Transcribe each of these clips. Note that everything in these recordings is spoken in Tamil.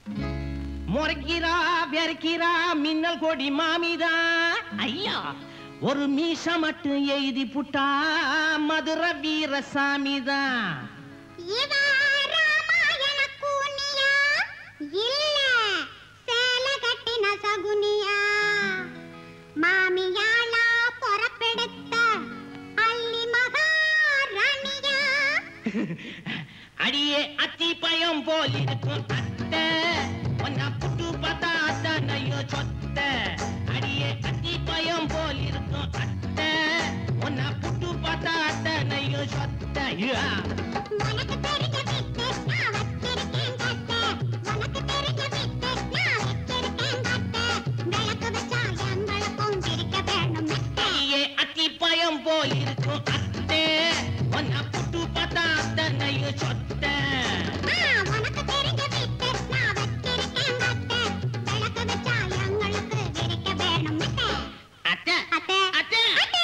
முறைக்கிறா வெறுக்கிறா மின்னல் கொடி மாமிதான் ஐயா ஒரு மீச மட்டும் எழுதி புட்டா மதுர வீரசாமிதான் இவா ராமாயண கூனியா இல்ல சேல கட்டின சகுனியா மாமியாளா பொறப்பெடுத்த அள்ளி மகாராணியா அடியே அத்தி பயம் போல் இருக்கும் அத்தை ஒன்னா புட்டு பார்த்தா அத்தனையோ சொத்த அடியே அத்தி பயம் போல் இருக்கும் அத்தை ஒன்னா புட்டு பார்த்தா அத்தனையோ சொத்த ஐயா. உனக்கு தெரிஞ்ச வித்து நான் வச்சிருக்கேன் கட்டு உனக்கு தெரிஞ்ச வித்து நான் வச்சிருக்கேன் கட்டு விளக்கு வச்சா எங்களுக்கும் இருக்க வேணும் மெத்தை. அடியே அத்தி பயம் போல் இருக்கும் அத்தை ஒன்னா புட்டு பார்த்தா அத்தனையோ சொத்த ஆ, உனக்கு தெரிஞ்ச வித்து நான் வச்சிருக்கேன் கட்டு விளக்கு வச்சா எங்களுக்கு இருக்க வேணும் மெத்தை. அத்தை அத்தை அத்தை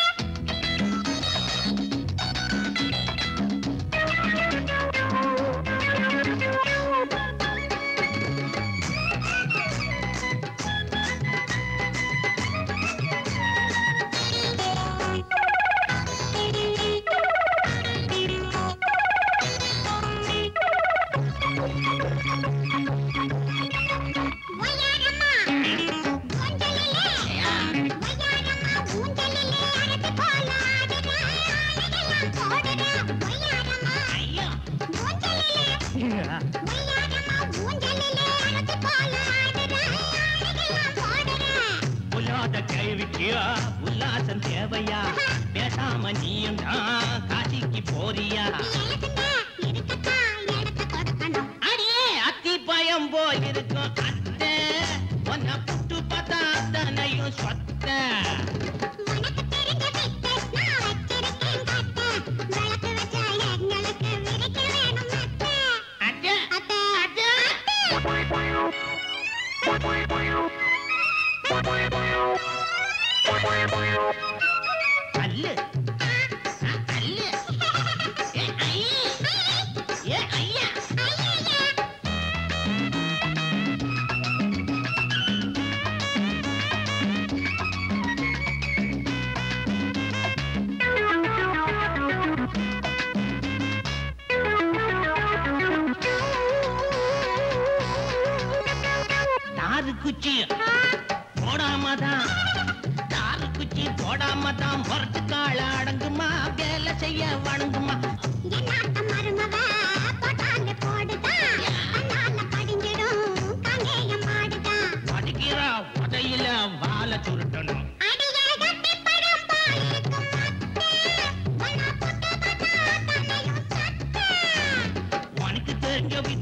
ஒய்யாரம்மா, ஊஞ்சலிலே, ஒய்யாரம்மா, ஊஞ்சலிலே அரசி போல ஆடுற, ஆளையெல்லாம் போடுற. ஒய்யாரம்மா, ஐயா ஊஞ்சலிலே, ஒய்யாரம்மா, ஊஞ்சலிலே அரசி போல ஆடுற, ஆளையெல்லாம் போடுற. புல்லாத கேள்விக்கு உல்லாசம் தேவையா பேசாம நீயும் தான் காசிக்கு போறியா எழுதுங்க, இருக்கத்தான் எடுத்து கொடுக்கணும். அடியே அத்தி பயம் போல் இருக்கும் அத்தை உன்னை புட்டு பார்த்தா அத்தனையும் சொத்த உனக்கு தெரிஞ்ச வித்து நான் வச்சிருக்கேன் கட்டு. விளக்கு வச்சா எங்களுக்கு விரிக்க வேணும் மெத்தை. அத்தை அத்தை, அத்தை கல்லு ஆ, கல்லு ஏ ஐ ஏ ஐயா தாரு குச்சி போடாமதான் தாரு குச்சி போடாமதான் முரட்டு கால அடங்குமா வேலை செய்ய வணங்குமா என்னாட்டம் மருமவ போட்டாலே போடுதான். கண்ணால படிஞ்சிடும் காங்கேயம் மாடுதான். வடிக்கிறா உதையில வாழ சுருட்டணும் அடியே கட்டிப் படம் போலிருக்கும் அத்தை. உன்னை புட்டு பார்த்தா தன்னையும் சத்தே. உனக்கு தெரிஞ்ச வித்து